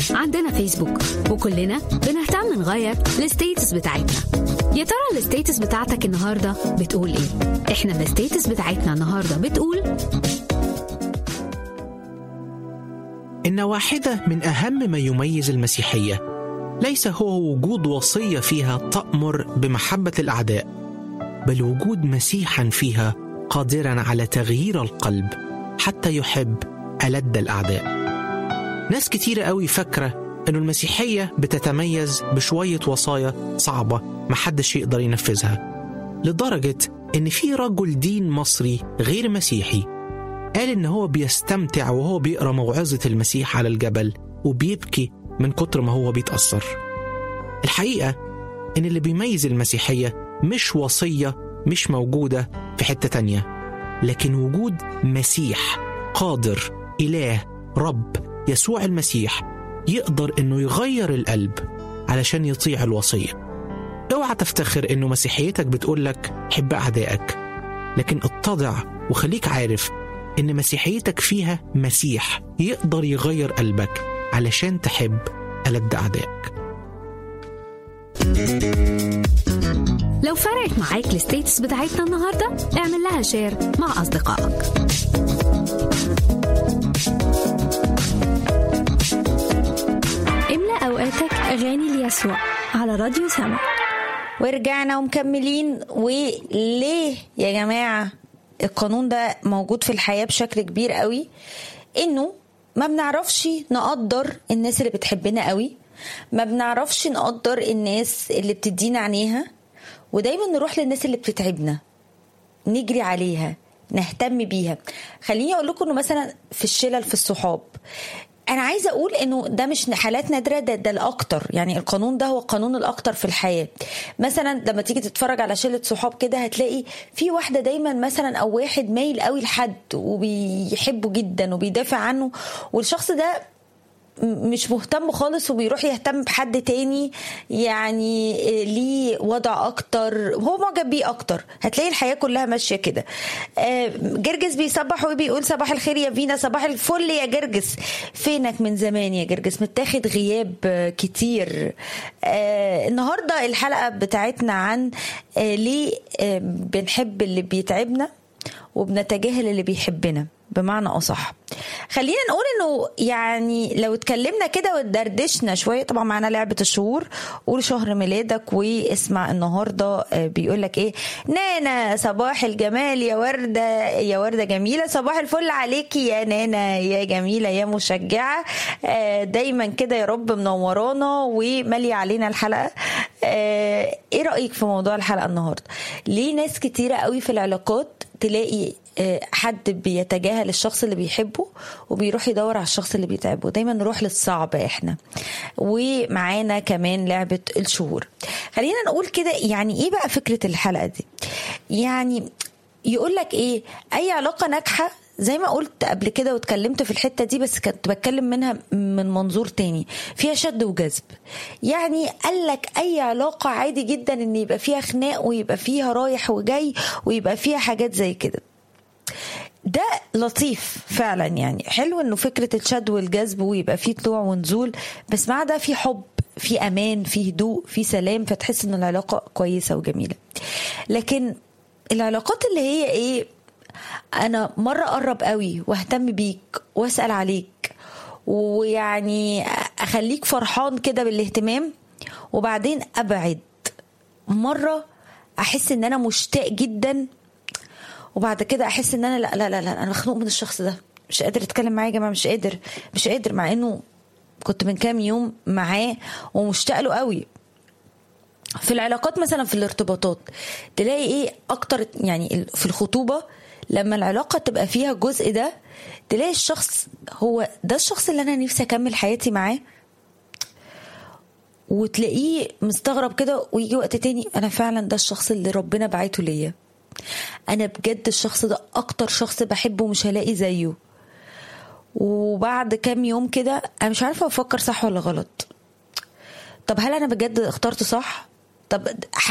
عندنا فيسبوك وكلنا بنهتم نغير الستيتس بتاعتنا يا ترى الستيتس بتاعتك النهارده بتقول ايه احنا الستيتس بتاعتنا النهارده بتقول إن واحدة من أهم ما يميز المسيحية ليس هو وجود وصية فيها تأمر بمحبة الأعداء بل وجود مسيحا فيها قادرا على تغيير القلب حتى يحب ألد الأعداء ناس كتيرة قوي فاكرة أن المسيحية بتتميز بشوية وصايا صعبة محدش يقدر ينفذها لدرجة أن في رجل دين مصري غير مسيحي قال إن هو بيستمتع وهو بيقرأ موعظة المسيح على الجبل وبيبكي من كتر ما هو بيتأثر الحقيقة إن اللي بيميز المسيحية مش وصية مش موجودة في حتة تانية لكن وجود مسيح قادر إله رب يسوع المسيح يقدر إنه يغير القلب علشان يطيع الوصية اوعى تفتخر إنه مسيحيتك بتقولك حب أعدائك لكن اتضع وخليك عارف إن مسيحيتك فيها مسيح يقدر يغير قلبك علشان تحب ألد أعدائك لو فرقت معاك الستيتس بتاعتنا النهارده اعمل لها شير مع اصدقائك املأ أوقاتك أغاني ليسوع على راديو سما ورجعنا ومكملين وليه يا جماعة القانون ده موجود في الحياة بشكل كبير قوي انه ما بنعرفش نقدر الناس اللي بتحبنا قوي ما بنعرفش نقدر الناس اللي بتدينا عينيها ودايما نروح للناس اللي بتتعبنا نجري عليها نهتم بيها خليني اقول لكم انه مثلا في الشلل في الصحاب انا عايزه اقول انه ده مش حالات نادره ده, ده الاكتر يعني القانون ده هو القانون الاكتر في الحياه مثلا لما تيجي تتفرج على شله صحاب كده هتلاقي في واحده دايما مثلا او واحد مايل قوي لحد وبيحبه جدا وبيدافع عنه والشخص ده مش مهتم خالص وبيروح يهتم بحد تاني يعني ليه وضع اكتر هو معجب بيه اكتر هتلاقي الحياه كلها ماشيه كده جرجس بيصبح وبيقول صباح الخير يا فينا صباح الفل يا جرجس فينك من زمان يا جرجس متاخد غياب كتير النهارده الحلقه بتاعتنا عن ليه بنحب اللي بيتعبنا وبنتجاهل اللي بيحبنا بمعنى اصح خلينا نقول انه يعني لو اتكلمنا كده واتدردشنا شويه طبعا معانا لعبه الشهور قول شهر ميلادك واسمع النهارده بيقول لك ايه نانا صباح الجمال يا ورده يا ورده جميله صباح الفل عليكي يا نانا يا جميله يا مشجعه دايما كده يا رب منورانا وماليه علينا الحلقه ايه رايك في موضوع الحلقه النهارده ليه ناس كتيره قوي في العلاقات تلاقي حد بيتجاهل الشخص اللي بيحبه وبيروح يدور على الشخص اللي بيتعبه دايما نروح للصعب احنا ومعانا كمان لعبة الشهور خلينا نقول كده يعني ايه بقى فكرة الحلقة دي يعني يقول لك ايه اي علاقة ناجحة زي ما قلت قبل كده واتكلمت في الحته دي بس كنت بتكلم منها من منظور تاني فيها شد وجذب يعني قال لك اي علاقه عادي جدا ان يبقى فيها خناق ويبقى فيها رايح وجاي ويبقى فيها حاجات زي كده ده لطيف فعلا يعني حلو انه فكره الشد والجذب ويبقى فيه طلوع ونزول بس مع ده في حب في امان في هدوء في سلام فتحس ان العلاقه كويسه وجميله لكن العلاقات اللي هي ايه انا مره اقرب قوي واهتم بيك واسال عليك ويعني اخليك فرحان كده بالاهتمام وبعدين ابعد مره احس ان انا مشتاق جدا وبعد كده احس ان انا لا لا لا, لا انا مخنوق من الشخص ده مش قادر اتكلم معاه يا جماعه مش قادر مش قادر مع انه كنت من كام يوم معاه ومشتاق له قوي في العلاقات مثلا في الارتباطات تلاقي ايه اكتر يعني في الخطوبه لما العلاقه تبقى فيها الجزء ده تلاقي الشخص هو ده الشخص اللي انا نفسي اكمل حياتي معاه وتلاقيه مستغرب كده ويجي وقت تاني انا فعلا ده الشخص اللي ربنا بعته ليا انا بجد الشخص ده اكتر شخص بحبه ومش هلاقي زيه وبعد كام يوم كده انا مش عارفه افكر صح ولا غلط طب هل انا بجد اخترت صح طب